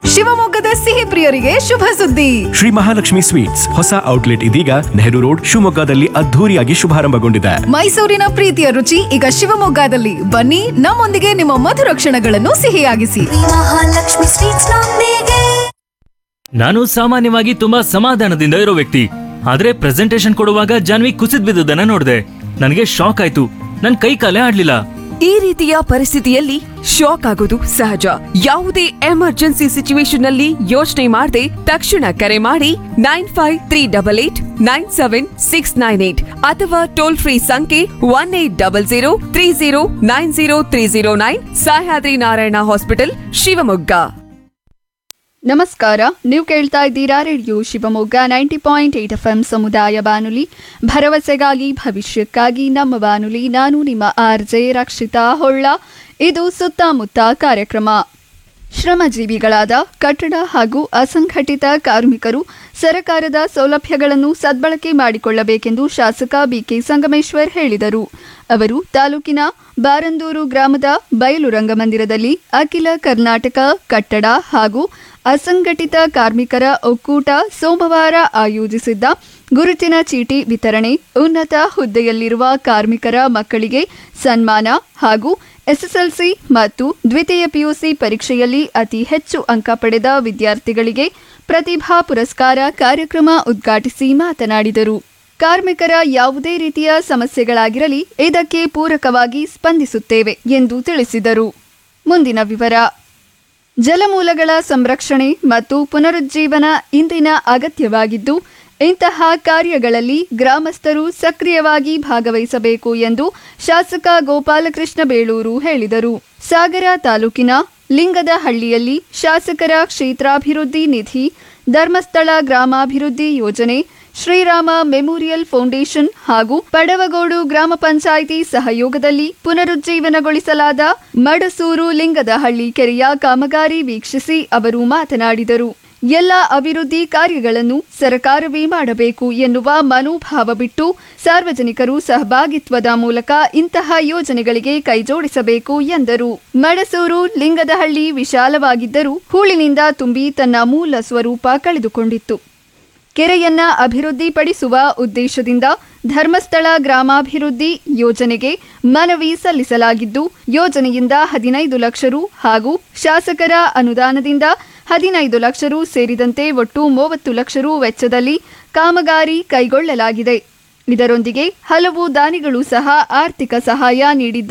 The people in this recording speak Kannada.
ಶಿವಮೊಗ್ಗದ ಸಿಹಿ ಪ್ರಿಯರಿಗೆ ಶುಭ ಸುದ್ದಿ ಶ್ರೀ ಮಹಾಲಕ್ಷ್ಮಿ ಸ್ವೀಟ್ಸ್ ಹೊಸ ಔಟ್ಲೆಟ್ ಇದೀಗ ನೆಹರು ರೋಡ್ ಶಿವಮೊಗ್ಗದಲ್ಲಿ ಅದ್ಧೂರಿಯಾಗಿ ಶುಭಾರಂಭಗೊಂಡಿದೆ ಮೈಸೂರಿನ ಪ್ರೀತಿಯ ರುಚಿ ಈಗ ಶಿವಮೊಗ್ಗದಲ್ಲಿ ಬನ್ನಿ ನಮ್ಮೊಂದಿಗೆ ನಿಮ್ಮ ಮಧುರ ಕ್ಷಣಗಳನ್ನು ಸಿಹಿಯಾಗಿಸಿ ಮಹಾಲಕ್ಷ್ಮಿ ಸ್ವೀಟ್ಸ್ ನೊಂದಿಗೆ ನಾನು ಸಾಮಾನ್ಯವಾಗಿ ತುಂಬಾ ಸಮಾಧಾನದಿಂದ ಇರೋ ವ್ಯಕ್ತಿ ಆದ್ರೆ ಪ್ರೆಸೆಂಟೇಶನ್ ಕೊಡುವಾಗ ಜಾನ್ವಿ ಕುಸಿದ್ ಬಿದ್ದುದನ್ನ ನೋಡಿದೆ ನನಗೆ ಶಾಕ್ ಆಯ್ತು ನನ್ ಕೈ ಕಾಲೇ ಆಡ್ಲಿಲ್ಲ ಈ ರೀತಿಯ ಪರಿಸ್ಥಿತಿಯಲ್ಲಿ ಶಾಕ್ ಆಗೋದು ಸಹಜ ಯಾವುದೇ ಎಮರ್ಜೆನ್ಸಿ ಸಿಚುವೇಶನ್ ನಲ್ಲಿ ಯೋಚನೆ ಮಾಡದೆ ತಕ್ಷಣ ಕರೆ ಮಾಡಿ nine five three double eight nine seven six nine eight ಅಥವಾ ಟೋಲ್ ಫ್ರೀ ಸಂಖ್ಯೆ one eight double zero three zero nine zero three zero nine Sahyadri Narayana hospital Shivamogga ನಮಸ್ಕಾರ ನೀವು ಕೇಳ್ತಾ ಇದ್ದೀರಾ radio Shivamogga ninety point eight F M ಸಮುದಾಯ ಬಾನುಲಿ ಭರವಸೆಗಾಗಿ ಭವಿಷ್ಯಕ್ಕಾಗಿ ನಮ್ಮ ಬಾನುಲಿ ನಾನು ನಿಮ್ಮ ಆರ್ ಜೆ ರಕ್ಷಿತಾ ಹೊಳ್ಳ ಇದು ಸುತ್ತಮುತ್ತ ಕಾರ್ಯಕ್ರಮ ಶ್ರಮಜೀವಿಗಳಾದ ಕಟ್ಟಡ ಹಾಗೂ ಅಸಂಘಟಿತ ಕಾರ್ಮಿಕರು ಸರಕಾರದ ಸೌಲಭ್ಯಗಳನ್ನು ಸದ್ಬಳಕೆ ಮಾಡಿಕೊಳ್ಳಬೇಕೆಂದು ಶಾಸಕ ಬಿಕೆ ಸಂಗಮೇಶ್ವರ್ ಹೇಳಿದರು ಅವರು ತಾಲೂಕಿನ ಬಾರಂದೂರು ಗ್ರಾಮದ ಬಯಲು ರಂಗಮಂದಿರದಲ್ಲಿ ಅಖಿಲ ಕರ್ನಾಟಕ ಕಟ್ಟಡ ಹಾಗೂ ಅಸಂಘಟಿತ ಕಾರ್ಮಿಕರ ಒಕ್ಕೂಟ ಸೋಮವಾರ ಆಯೋಜಿಸಿದ್ದ ಗುರುತಿನ ಚೀಟಿ ವಿತರಣೆ ಉನ್ನತ ಹುದ್ದೆಯಲ್ಲಿರುವ ಕಾರ್ಮಿಕರ ಮಕ್ಕಳಿಗೆ ಸನ್ಮಾನ ಹಾಗೂ ಎಸ್ಎಸ್ಎಲ್ಸಿ ಮತ್ತು ದ್ವಿತೀಯ ಪಿಯುಸಿ ಪರೀಕ್ಷೆಯಲ್ಲಿ ಅತಿ ಹೆಚ್ಚು ಅಂಕ ಪಡೆದ ವಿದ್ಯಾರ್ಥಿಗಳಿಗೆ ಪ್ರತಿಭಾ ಪುರಸ್ಕಾರ ಕಾರ್ಯಕ್ರಮ ಉದ್ಘಾಟಿಸಿ ಮಾತನಾಡಿದರು ಕಾರ್ಮಿಕರ ಯಾವುದೇ ರೀತಿಯ ಸಮಸ್ಯೆಗಳಾಗಿರಲಿ ಇದಕ್ಕೆ ಪೂರಕವಾಗಿ ಸ್ಪಂದಿಸುತ್ತೇವೆ ಎಂದು ತಿಳಿಸಿದರು ಮುಂದಿನ ವಿವರ ಜಲಮೂಲಗಳ ಸಂರಕ್ಷಣೆ ಮತ್ತು ಪುನರುಜ್ಜೀವನ ಇಂದಿನ ಅಗತ್ಯವಾಗಿದ್ದು ಇಂತಹ ಕಾರ್ಯಗಳಲ್ಲಿ ಗ್ರಾಮಸ್ಥರು ಸಕ್ರಿಯವಾಗಿ ಭಾಗವಹಿಸಬೇಕು ಎಂದು ಶಾಸಕ ಗೋಪಾಲಕೃಷ್ಣ ಬೇಳೂರು ಹೇಳಿದರು ಸಾಗರ ತಾಲೂಕಿನ ಲಿಂಗದಹಳ್ಳಿಯಲ್ಲಿ ಶಾಸಕರ ಕ್ಷೇತ್ರಾಭಿವೃದ್ಧಿ ನಿಧಿ ಧರ್ಮಸ್ಥಳ ಗ್ರಾಮಾಭಿವೃದ್ಧಿ ಯೋಜನೆ ಶ್ರೀರಾಮ ಮೆಮೋರಿಯಲ್ ಫೌಂಡೇಶನ್ ಹಾಗೂ ಪಡವಗೋಡು ಗ್ರಾಮ ಪಂಚಾಯಿತಿ ಸಹಯೋಗದಲ್ಲಿ ಪುನರುಜ್ಜೀವನಗೊಳಿಸಲಾದ ಮಡಸೂರು ಲಿಂಗದಹಳ್ಳಿ ಕೆರೆಯ ಕಾಮಗಾರಿ ವೀಕ್ಷಿಸಿ ಅವರು ಮಾತನಾಡಿದರು ಎಲ್ಲ ಅಭಿವೃದ್ಧಿ ಕಾರ್ಯಗಳನ್ನು ಸರ್ಕಾರವೇ ಮಾಡಬೇಕು ಎನ್ನುವ ಮನೋಭಾವ ಬಿಟ್ಟು ಸಾರ್ವಜನಿಕರು ಸಹಭಾಗಿತ್ವದ ಮೂಲಕ ಇಂತಹ ಯೋಜನೆಗಳಿಗೆ ಕೈಜೋಡಿಸಬೇಕು ಎಂದರು ಮಡಸೂರು ಲಿಂಗದಹಳ್ಳಿ ವಿಶಾಲವಾಗಿದ್ದರೂ ಹೂಳಿನಿಂದ ತುಂಬಿ ತನ್ನ ಮೂಲ ಸ್ವರೂಪ ಕಳೆದುಕೊಂಡಿತ್ತು ಕೆರೆಯನ್ನ ಅಭಿವೃದ್ಧಿಪಡಿಸುವ ಉದ್ದೇಶದಿಂದ ಧರ್ಮಸ್ಥಳ ಗ್ರಾಮಾಭಿವೃದ್ಧಿ ಯೋಜನೆಗೆ ಮನವಿ ಸಲ್ಲಿಸಲಾಗಿದ್ದು ಯೋಜನೆಯಿಂದ ಹದಿನೈದು ಲಕ್ಷ ರು ಹಾಗೂ ಶಾಸಕರ ಅನುದಾನದಿಂದ ಹದಿನೈದು ಲಕ್ಷ ರು ಸೇರಿದಂತೆ ಒಟ್ಟು ಮೂವತ್ತು ಲಕ್ಷ ರು ವೆಚ್ಚದಲ್ಲಿ ಕಾಮಗಾರಿ ಕೈಗೊಳ್ಳಲಾಗಿದೆ ಇದರೊಂದಿಗೆ ಹಲವು ದಾನಿಗಳು ಸಹ ಆರ್ಥಿಕ ಸಹಾಯ ನೀಡಿದ್ದಾರೆ